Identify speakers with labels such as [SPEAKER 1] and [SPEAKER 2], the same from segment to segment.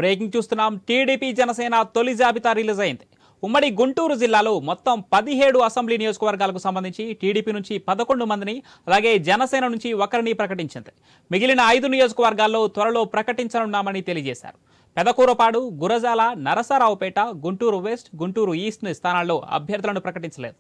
[SPEAKER 1] Breaking చూస్తున్నాం TDP Janasena తొలి జాబితా రిలీజ్ అయింది ఉమ్మడి గుంటూరు జిల్లాలో మొత్తం పదిహేడు అసెంబ్లీ నియోజకవర్గాలకు సంబంధించి టీడీపీ నుంచి పదకొండు మందిని అలాగే జనసేన నుంచి ఒకరిని ప్రకటించింది మిగిలిన ఐదు నియోజకవర్గాల్లో త్వరలో ప్రకటించనున్నామని తెలియజేశారు పెదకూరపాడు గురజాల నరసరావుపేట గుంటూరు వెస్ట్ గుంటూరు ఈస్ట్ స్థానాల్లో అభ్యర్థులను ప్రకటించలేదు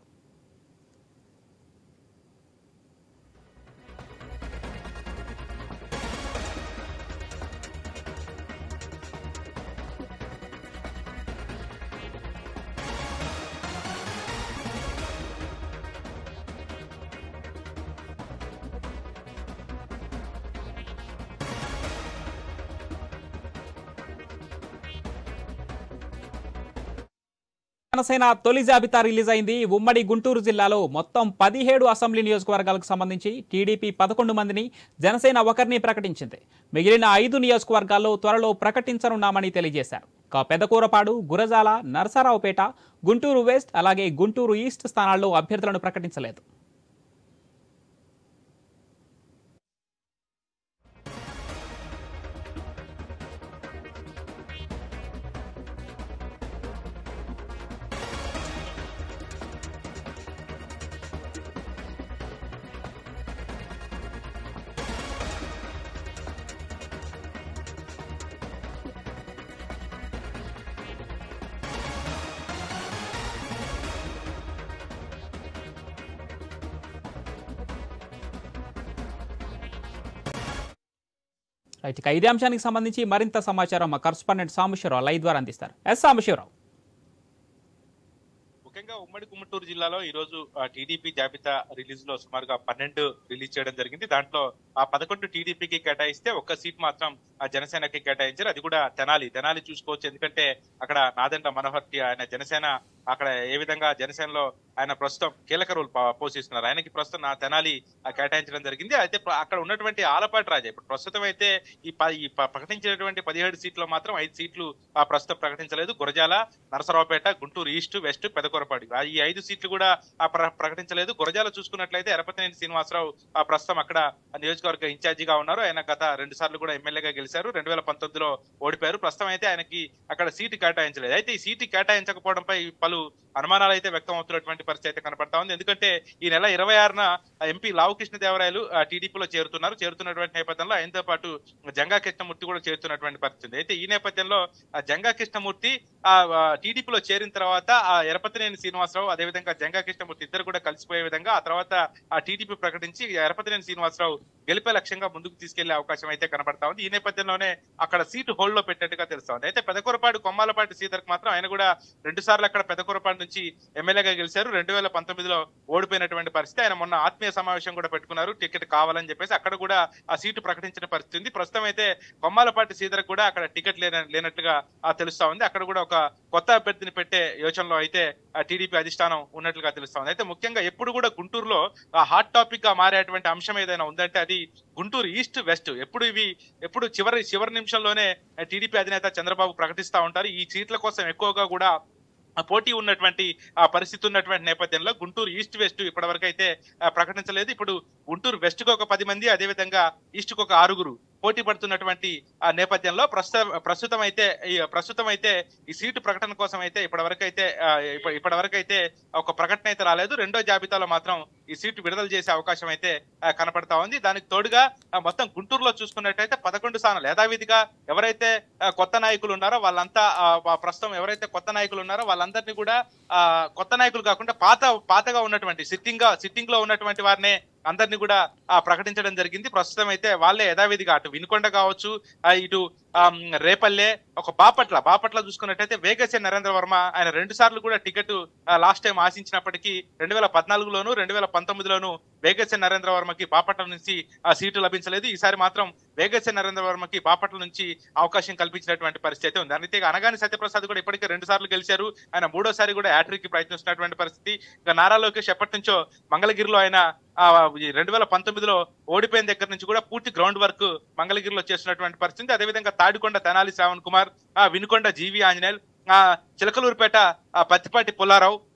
[SPEAKER 1] జనసేన తొలి జాబితా రిలీజ్ అయింది ఉమ్మడి గుంటూరు జిల్లాలో మొత్తం పదిహేడు అసెంబ్లీ నియోజకవర్గాలకు సంబంధించి టీడీపీ పదకొండు మందిని జనసేన ఒకరిని ప్రకటించింది మిగిలిన ఐదు నియోజకవర్గాల్లో త్వరలో ప్రకటించనున్నామని తెలియజేశారు ఇక పెదకూరపాడు గురజాల నరసరావుపేట గుంటూరు వెస్ట్ అలాగే గుంటూరు ఈస్ట్ స్థానాల్లో అభ్యర్థులను ప్రకటించలేదు రైట్ ఇక ఇదే అంశానికి సంబంధించి మరింత సమాచారం మా కరస్పాండెంట్ సాంబశివరావు లైవ్ ద్వారా అందిస్తారు ఎస్ సాంబశివరావు
[SPEAKER 2] ముఖ్యంగా ఉమ్మడి గుమ్మటూరు జిల్లాలో ఈ రోజు టీడీపీ జాబితా రిలీజ్ లో సుమారుగా పన్నెండు రిలీజ్ చేయడం జరిగింది దాంట్లో ఆ పదకొండు టీడీపీకి కేటాయిస్తే ఒక్క సీట్ మాత్రం ఆ జనసేనకి కేటాయించారు అది కూడా తెనాలి తెనాలి చూసుకోవచ్చు ఎందుకంటే అక్కడ నాదెండ్ల మనోహర్ టి- ఆయన జనసేన అక్కడ ఏ విధంగా జనసేనలో ఆయన ప్రస్తుతం కీలక రోల్ పా- పోషిస్తున్నారు ఆయనకి ప్రస్తుతం నా తెనాలి ఆ, కేటాయించడం జరిగింది అయితే ప్ర- అక్కడ ఉన్నటువంటి ఆలపాటి రాజా ఇప్పుడు ప్రస్తుతం అయితే ఈ ప- ఈ ప- ప్రకటించినటువంటి పదిహేడు సీట్లో మాత్రం ఐదు సీట్లు ఆ ప్రస్తుతం ప్రకటించలేదు గురజాల నరసరావుపేట గుంటూరు ఈస్ట్ వెస్ట్ పెదకూరపాడు ఆ ఈ ఐదు సీట్లు కూడా ఆ ప్ర- ప్రకటించలేదు గురజాల చూసుకున్నట్లయితే ఎరపతినేని శ్రీనివాసరావు ఆ ప్రస్తుతం అక్కడ ఆ నియోజకవర్గ ఇన్ఛార్జిగా ఉన్నారు ఆయన గత రెండు సార్లు కూడా ఎమ్మెల్యేగా గెలిచారు రెండు వేల పంతొమ్మిదిలో ఓడిపోయారు ప్రస్తుతం అయితే ఆయనకి అక్కడ సీటు కేటాయించలేదు అయితే ఈ సీటు కేటాయించకపోవడంపై పలు అనుమానాలు అయితే వ్యక్తం అవుతున్నటువంటి పరిస్థితి అయితే కనపడతా ఉంది ఎందుకంటే ఈ నెల ఇరవై ఆరున ఎంపీ లావు కృష్ణదేవరాయలు టీడీపీలో చేరుతున్నారు చేరుతున్నటువంటి నేపథ్యంలో ఆయనతో పాటు జంగా కృష్ణమూర్తి కూడా చేరుతున్నటువంటి పరిస్థితి ఉంది. అయితే ఈ నేపథ్యంలో ఆ జంగా కృష్ణమూర్తి ఆ టీడీపీలో చేరిన తర్వాత ఆ ఎరపతినేని శ్రీనివాసరావు అదేవిధంగా జంగా కృష్ణమూర్తి ఇద్దరు కూడా కలిసిపోయే విధంగా ఆ తర్వాత ఆ టీడీపీ ప్రకటించి ఎరపతినేని శ్రీనివాసరావు గెలిపే లక్ష్యంగా ముందుకు తీసుకెళ్లే అవకాశం అయితే కనబడతా ఉంది ఈ నేపథ్యంలోనే అక్కడ సీటు హోల్డ్ లో పెట్టినట్టుగా తెలుస్తా ఉంది అయితే పెదకూరపాడు కొమ్మాలపాటి శ్రీధర్కి మాత్రం ఆయన కూడా రెండు సార్లు అక్కడ పెదకూరపాడు నుంచి ఎమ్మెల్యేగా గెలిచారు రెండు వేల పంతొమ్మిదిలో ఓడిపోయినటువంటి పరిస్థితి ఆయన మొన్న ఆత్మీయ సమావేశం కూడా పెట్టుకున్నారు టికెట్ కావాలని చెప్పేసి అక్కడ కూడా ఆ సీటు ప్రకటించిన పరిస్థితి ఉంది ప్రస్తుతం అయితే కొమ్మాలపాటి శ్రీధర్ కూడా అక్కడ టికెట్ లేన లేనట్టుగా ఆ తెలుస్తా ఉంది అక్కడ కూడా ఒక కొత్త అభ్యర్థిని పెట్టే యోచనలో అయితే ఆ టీడీపీ అధిష్టానం ఉన్నట్లుగా తెలుస్తా ఉంది అయితే ముఖ్యంగా ఎప్పుడు కూడా గుంటూరులో ఆ హాట్ టాపిక్ గా మారేటువంటి అంశం ఏదైనా ఉందంటే అది గుంటూరు ఈస్ట్ వెస్ట్ ఎప్పుడు ఇవి ఎప్పుడు చివరి చివరి నిమిషంలోనే టీడీపీ అధినేత చంద్రబాబు ప్రకటిస్తా ఉంటారు ఈ సీట్ల కోసం ఎక్కువగా కూడా ఆ పోటీ ఉన్నటువంటి ఆ పరిస్థితి ఉన్నటువంటి నేపథ్యంలో గుంటూరు ఈస్ట్ వెస్ట్ ఇప్పటివరకు అయితే ఆ, ప్రకటించలేదు ఇప్పుడు గుంటూరు వెస్ట్ కు ఒక పది మంది అదే విధంగా ఈస్ట్ కు ఒక ఆరుగురు పోటీ పడుతున్నటువంటి ఆ నేపథ్యంలో ప్రస్తుత ప్రస్తుతం అయితే ఈ ప్రస్తుతం అయితే ఈ సీటు ప్రకటన కోసం అయితే ఇప్పటివరకు అయితే ఆ, ఇప్ప- ఇప్పటివరకు అయితే ఒక ప్రకటన అయితే రాలేదు రెండో జాబితాలో మాత్రం ఈ సీటు విడుదల చేసే అవకాశం అయితే ఆ, కనపడతా ఉంది దానికి తోడుగా ఆ, మొత్తం గుంటూరులో చూసుకున్నట్టయితే పదకొండు స్థానాలు యథావిధిగా ఎవరైతే ఆ, కొత్త నాయకులు ఉన్నారో వాళ్ళంతా ఆ, వా- ప్రస్తుతం ఎవరైతే కొత్త నాయకులు ఉన్నారో వాళ్ళందరినీ కూడా ఆ, కొత్త నాయకులు కాకుండా పాత పాతగా ఉన్నటువంటి సిట్టింగ్ గా సిట్టింగ్ లో ఉన్నటువంటి వారినే అందరినీ కూడా ఆ, ప్రకటించడం జరిగింది ప్రస్తుతం అయితే వాళ్ళే యథావిధిగా అటు వినుకొండ కావచ్చు ఆ, ఇటు ఆమ్, రేపల్లె ఒక బాపట్ల బాపట్ల చూసుకున్నట్టయితే వేగసే నరేంద్ర వర్మ ఆయన రెండు సార్లు కూడా టికెట్ లాస్ట్ టైం ఆశించినప్పటికీ రెండు వేల పద్నాలుగులోను రెండు వేల పంతొమ్మిదిలోను వేగసే నరేంద్ర వర్మకి బాపట్ల నుంచి ఆ సీటు లభించలేదు ఈసారి మాత్రం వేగసే నరేంద్ర వర్మకి బాపట్ల నుంచి అవకాశం కల్పించినటువంటి పరిస్థితి అయితే ఉంది అయితే అనగాని సత్యప్రసాద్ కూడా ఇప్పటికే రెండు సార్లు గెలిచారు ఆయన మూడోసారి కూడా హ్యాట్రిక్ కి ప్రయత్నిస్తున్నటువంటి పరిస్థితి ఇక నారా లోకేష్ ఎప్పటి నుంచో మంగళగిరిలో ఆయన ఆ, ఈ రెండు వేల పంతొమ్మిదిలో ఓడిపోయిన దగ్గర నుంచి కూడా పూర్తి గ్రౌండ్ వర్క్ మంగళగిరిలో చేస్తున్నటువంటి పరిస్థితి అదేవిధంగా తాడికొండ తెనాలి శ్రావణ్ కుమార్ ఆ వినుకొండ జీవి ఆంజనేయుల్ ఆ చిలకలూరుపేట ఆ పత్తిపాటి పుల్లారావు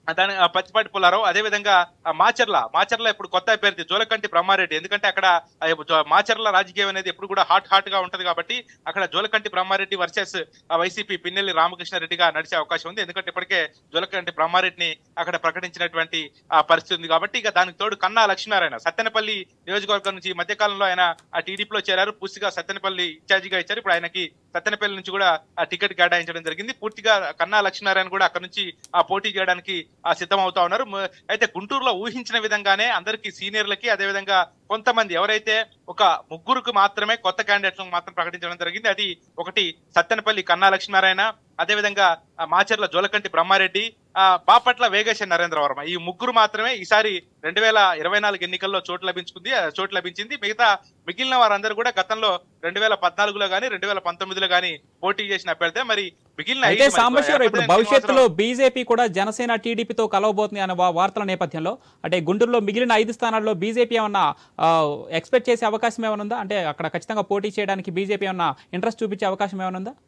[SPEAKER 2] దాని ఆ పచ్చిపాటి పుల్లారావు అదే విధంగా ఆ మాచర్ల మాచర్ల ఇప్పుడు కొత్త అభ్యర్థి జోలకంటి బ్రహ్మారెడ్డి ఎందుకంటే అక్కడ ఆ జో- మాచర్ల రాజకీయం అనేది ఎప్పుడు కూడా హాట్ హాట్ గా ఉంటది కాబట్టి అక్కడ జోలకంటి బ్రహ్మారెడ్డి వర్సెస్ వైసీపీ పిన్నెల్లి రామకృష్ణారెడ్డిగా నడిచే అవకాశం ఉంది ఎందుకంటే ఇప్పటికే జోలకంటి బ్రహ్మారెడ్డిని అక్కడ ప్రకటించినటువంటి ఆ పరిస్థితి ఉంది కాబట్టి ఇక దానికి తోడు కన్నా లక్ష్మీనారాయణ సత్తెనపల్లి నియోజకవర్గం నుంచి ఈ మధ్య కాలంలో ఆయన ఆ టీడీపీలో చేరారు పూర్తిగా సత్తెనపల్లి ఇన్ఛార్జిగా ఇచ్చారు ఇప్పుడు ఆయనకి సత్తెనపల్లి నుంచి కూడా ఆ టికెట్ కేటాయించడం జరిగింది పూర్తిగా కన్నా లక్ష్మీనారాయణ కూడా అక్కడ నుంచి ఆ పోటీ చేయడానికి ఆ సిద్ధం అవుతా ఉన్నారు మ- అయితే గుంటూరులో ఊహించిన విధంగానే అందరికి సీనియర్లకి అదే విధంగా కొంతమంది ఎవరైతే ఒక ముగ్గురుకు మాత్రమే కొత్త క్యాండిడేట్లను మాత్రం ప్రకటించడం జరిగింది అది ఒకటి సత్తెనపల్లి కన్నా లక్ష్మీనారాయణ అదే విధంగా ఆ మాచర్ల జోలకంటి బ్రహ్మారెడ్డి ఆ బాపట్ల వేగేశన్ నరేంద్ర వర్మ ఈ ముగ్గురు మాత్రమే ఈసారి రెండు వేల ఇరవై నాలుగు ఎన్నికల్లో చోటు లభించుకుంది ఆ చోటు లభించింది మిగతా మిగిలిన వారందరూ కూడా గతంలో రెండు వేల పద్నాలుగులో గానీ రెండు వేల పంతొమ్మిదిలో గానీ పోటీ చేసిన అభ్యర్థి మరి మిగిలిన ఐదు
[SPEAKER 1] అయితే
[SPEAKER 2] మరి
[SPEAKER 1] సాంబశివరావు ఇప్పుడు
[SPEAKER 2] ఎర్రపతినేని
[SPEAKER 1] భవిష్యత్తులో బీజేపీ కూడా జనసేన టీడీపీతో కలవబోతుంది అనే వా- వార్తల నేపథ్యంలో అంటే గుంటూరులో మిగిలిన ఐదు స్థానాల్లో బీజేపీ ఏమన్నా ఎక్స్పెక్ట్ చేసే అవకాశం ఏమైనా ఉందా అంటే అక్కడ ఖచ్చితంగా పోటీ చేయడానికి బీజేపీ ఏమన్నా ఇంట్రెస్ట్ చూపించే అవకాశం ఏమైనా ఉందా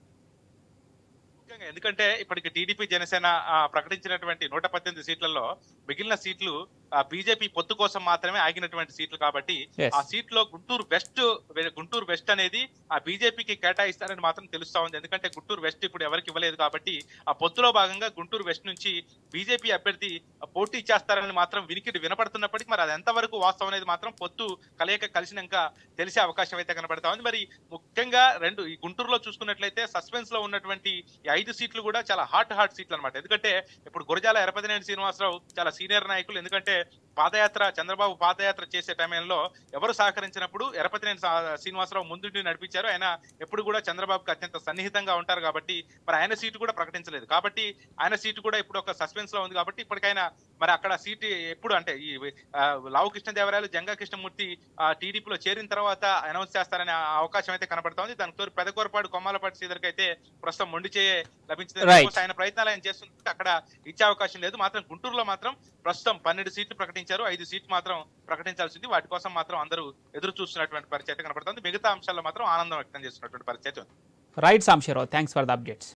[SPEAKER 2] ముఖ్యంగా ఎందుకంటే ఇప్పటికి టీడీపీ జనసేన ఆ, ప్రకటించినటువంటి నూట పద్దెనిమిది సీట్లలో మిగిలిన సీట్లు బీజేపీ పొత్తు కోసం మాత్రమే ఆగినటువంటి సీట్లు కాబట్టి
[SPEAKER 1] Yes.
[SPEAKER 2] ఆ సీట్లో గుంటూరు వెస్ట్ వె- గుంటూరు వెస్ట్ అనేది ఆ బీజేపీకి కేటాయిస్తారని మాత్రం తెలుస్తా ఉంది ఎందుకంటే గుంటూరు వెస్ట్ ఇప్పుడు ఎవరికి ఇవ్వలేదు కాబట్టి ఆ పొత్తులో భాగంగా గుంటూరు వెస్ట్ నుంచి బీజేపీ అభ్యర్థి పోటీ చేస్తారని మాత్రం వినికిడి వినపడుతున్నప్పటికీ మరి అది ఎంతవరకు వాస్తవం అనేది మాత్రం పొత్తు కలయిక కలిసినాక తెలిసే అవకాశం అయితే కనబడతా ఉంది మరి ముఖ్యంగా రెండు ఈ గుంటూరులో చూసుకున్నట్లయితే సస్పెన్స్ లో ఉన్నటువంటి ఈ ఐదు సీట్లు కూడా చాలా హాట్ హాట్ సీట్లు అన్నమాట ఎందుకంటే ఇప్పుడు గురజాల ఎరపతినేని శ్రీనివాసరావు చాలా సీనియర్ నాయకులు ఎందుకంటే పాదయాత్ర చంద్రబాబు పాదయాత్ర చేసే టైంలో ఎవరు సహకరించినప్పుడు ఎరపతినేని సా- శ్రీనివాసరావు ముందుండి నడిపించారు ఆయన ఎప్పుడు కూడా చంద్రబాబుకి అత్యంత సన్నిహితంగా ఉంటారు కాబట్టి మరి ఆయన సీటు కూడా ప్రకటించలేదు కాబట్టి ఆయన సీటు కూడా ఇప్పుడు ఒక సస్పెన్స్ లో ఉంది కాబట్టి ఇప్పటికైనా మరి అక్కడ సీటు ఎప్పుడు అంటే ఈ ఆ, లావు కృష్ణదేవరాయలు జంగా కృష్ణమూర్తి ఆ టీడీపీలో చేరిన తర్వాత అనౌన్స్ చేస్తారనే ఆ అవకాశం అయితే కనబడతా ఉంది దానికి తోడు పెదకూరపాడు కొమ్మాలపాటి శ్రీధర్కి అయితే ప్రస్తుతం మొండి చేయ లభించింది
[SPEAKER 1] Right.
[SPEAKER 2] Suppose ఆయన ప్రయత్నాలు ఆయన చేస్తుంటే అక్కడ ఇచ్చే అవకాశం లేదు మాత్రం గుంటూరులో మాత్రం ప్రస్తుతం పన్నెండు సీట్లు ప్రకటించారు ఐదు సీట్లు మాత్రం ప్రకటించాల్సింది వాటి కోసం మాత్రం అందరూ ఎదురు చూస్తున్నటువంటి పరిస్థితి కనబడుతుంది మిగతా అంశాల్లో మాత్రం ఆనందం వ్యక్తం చేస్తున్నటువంటి పరిస్థితి ఉంది
[SPEAKER 1] right Sambasiva Rao thanks for the updates